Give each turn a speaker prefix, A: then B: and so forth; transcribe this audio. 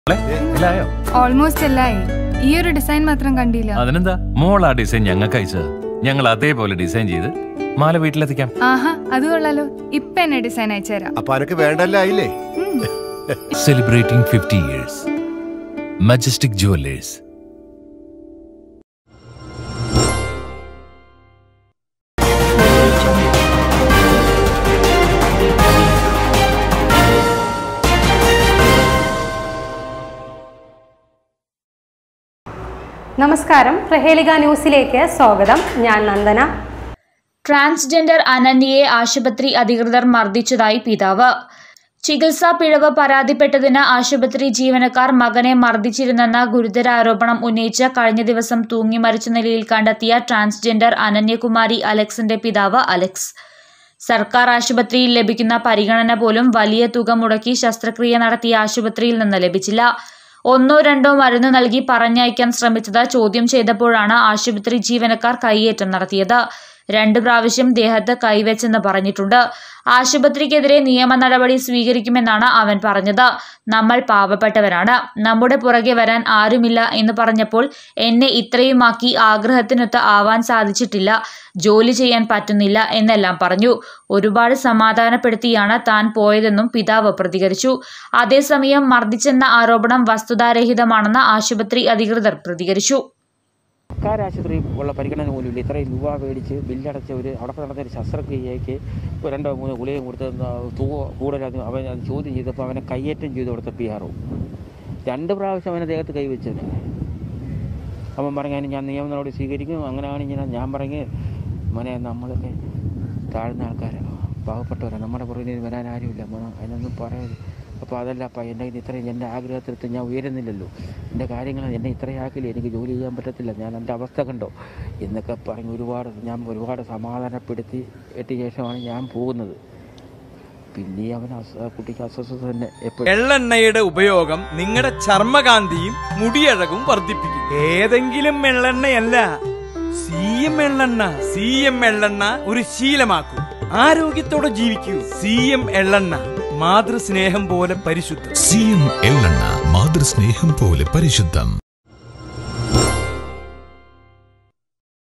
A: മോളെ, എല്ലായോ
B: ഓൾമോസ്റ്റ് എല്ലായി ഈ ഒരു ഡിസൈൻ മാത്രം കണ്ടില്ല
A: അതിനെന്താ മോൾ ആ ഡിസൈൻ ഞങ്ങൾക്ക് അയച്ചത് ഞങ്ങൾ അതേപോലെ ഡിസൈൻ ചെയ്ത് മാല വീട്ടിലെത്തിക്കാം
B: ആഹാ അത് കൊള്ളാലോ ഇപ്പൊ എന്നെ ഡിസൈൻ അയച്ചുതരാം
C: അപ്പൊ അനക്ക് വേണ്ടല്ല ആയില്ലേ
B: ഉം.
D: Celebrating fifty years Majestic Jewellers
E: നമസ്കാരം പ്രഹേലിക ന്യൂസിലേക്ക് സ്വാഗതം ഞാൻ നന്ദന
F: ട്രാൻസ്ജെൻഡർ അനന്യയെ ആശുപത്രി അധികൃതർ മർദ്ദിച്ചതായി പിതാവ് ചികിത്സാ പിഴവ് പരാതിപ്പെട്ടതിന് ആശുപത്രി ജീവനക്കാർ മകനെ മർദ്ദിച്ചിരുന്നെന്ന ഗുരുതര ആരോപണം ഉന്നയിച്ച് കഴിഞ്ഞ ദിവസം തൂങ്ങി മരിച്ച നിലയിൽ കണ്ടെത്തിയ ട്രാൻസ്ജെൻഡർ അനന്യകുമാരി അലക്സിന്റെ പിതാവ് അലക്സ് സർക്കാർ ആശുപത്രിയിൽ ലഭിക്കുന്ന പരിഗണന പോലും വലിയ തുക മുടക്കി ശസ്ത്രക്രിയ നടത്തിയ ആശുപത്രിയിൽ നിന്ന് ലഭിച്ചില്ല ഒന്നോ രണ്ടോ മരുന്ന് നൽകി പറഞ്ഞയക്കാൻ ശ്രമിച്ചത് ചോദ്യം ചെയ്തപ്പോഴാണ് ആശുപത്രി ജീവനക്കാർ കൈയേറ്റം നടത്തിയത് രണ്ടു പ്രാവശ്യം ദേഹത്ത് കൈവച്ചെന്ന് പറഞ്ഞിട്ടുണ്ട് ആശുപത്രിക്കെതിരെ നിയമ നടപടി സ്വീകരിക്കുമെന്നാണ് അവൻ പറഞ്ഞത് നമ്മൾ പാവപ്പെട്ടവരാണ് നമ്മുടെ പുറകെ വരാൻ ആരുമില്ല എന്ന് പറഞ്ഞപ്പോൾ എന്നെ ഇത്രയുമാക്കി ആഗ്രഹത്തിനൊത്ത് ആവാൻ സാധിച്ചിട്ടില്ല ജോലി ചെയ്യാൻ പറ്റുന്നില്ല എന്നെല്ലാം പറഞ്ഞു ഒരുപാട് സമാധാനപ്പെടുത്തിയാണ് താൻ പോയതെന്നും പിതാവ് പ്രതികരിച്ചു അതേസമയം മർദ്ദിച്ചെന്ന ആരോപണം വസ്തുതാരഹിതമാണെന്ന് ആശുപത്രി അധികൃതർ പ്രതികരിച്ചു
G: സർക്കാർ ആശുപത്രി ഉള്ള പരിഗണന പോലുമില്ല ഇത്രയും രൂപ മേടിച്ച് ബില്ലടച്ച ഒരു അവിടെ നടന്ന ഒരു ശസ്ത്രക്രിയയ്ക്ക് ഒരു രണ്ടോ മൂന്നോ ഗുളികയും കൊടുത്ത് എന്താ തുക കൂടുതലത് അവൻ അത് ചോദ്യം ചെയ്തപ്പോൾ അവനെ കയ്യേറ്റം ചെയ്ത് കൊടുത്ത പി ആർ രണ്ട് പ്രാവശ്യം അവനെ ദേഹത്ത് കൈവച്ചത് അവൻ പറഞ്ഞു ഞാൻ നിയമ നടപടി സ്വീകരിക്കും അങ്ങനെയാണ് ഞാൻ ഞാൻ പറഞ്ഞ് മോനെ നമ്മളൊക്കെ താഴ്ന്ന ആൾക്കാരാണ് പാവപ്പെട്ടവരാണ് നമ്മുടെ പുറകിൽ വരാൻ ആരുമില്ല മോനെ അതിനൊന്നും പറയരുത് അപ്പോൾ അതല്ല അപ്പം എൻ്റെ കയ്യിൽ ഇത്രയും എൻ്റെ ആഗ്രഹത്തിലെത്തി ഞാൻ ഉയരുന്നില്ലല്ലോ എൻ്റെ കാര്യങ്ങൾ എന്നെ ഇത്രയാക്കില്ല എനിക്ക് ജോലി ചെയ്യാൻ പറ്റത്തില്ല ഞാൻ എൻ്റെ അവസ്ഥ കണ്ടോ എന്നൊക്കെ പറഞ്ഞ് ഒരുപാട് ഞാൻ ഒരുപാട് സമാധാനപ്പെടുത്തി എട്ടിയ ശേഷമാണ് ഞാൻ പോകുന്നത് പിന്നെ അവൻ അസ- ആ കുട്ടിക്ക് അസ്വസ്ഥത തന്നെ എപ്പോഴും
H: എള്ളെണ്ണയുടെ ഉപയോഗം നിങ്ങളുടെ ചർമ്മകാന്തിയും മുടിയഴകും വർദ്ധിപ്പിക്കും ഏതെങ്കിലും എള്ളെണ്ണയല്ല സി എം എള്ളെണ്ണ സി എം എള്ളെണ്ണ ഒരു ശീലമാക്കൂ ആരോഗ്യത്തോടെ ജീവിക്കൂ സി എം എള്ളെണ്ണ മാതൃസ്നേഹം പോലെ പരിശുദ്ധം
D: സി എം എള്ളെണ്ണ മാതൃസ്നേഹം പോലെ പരിശുദ്ധം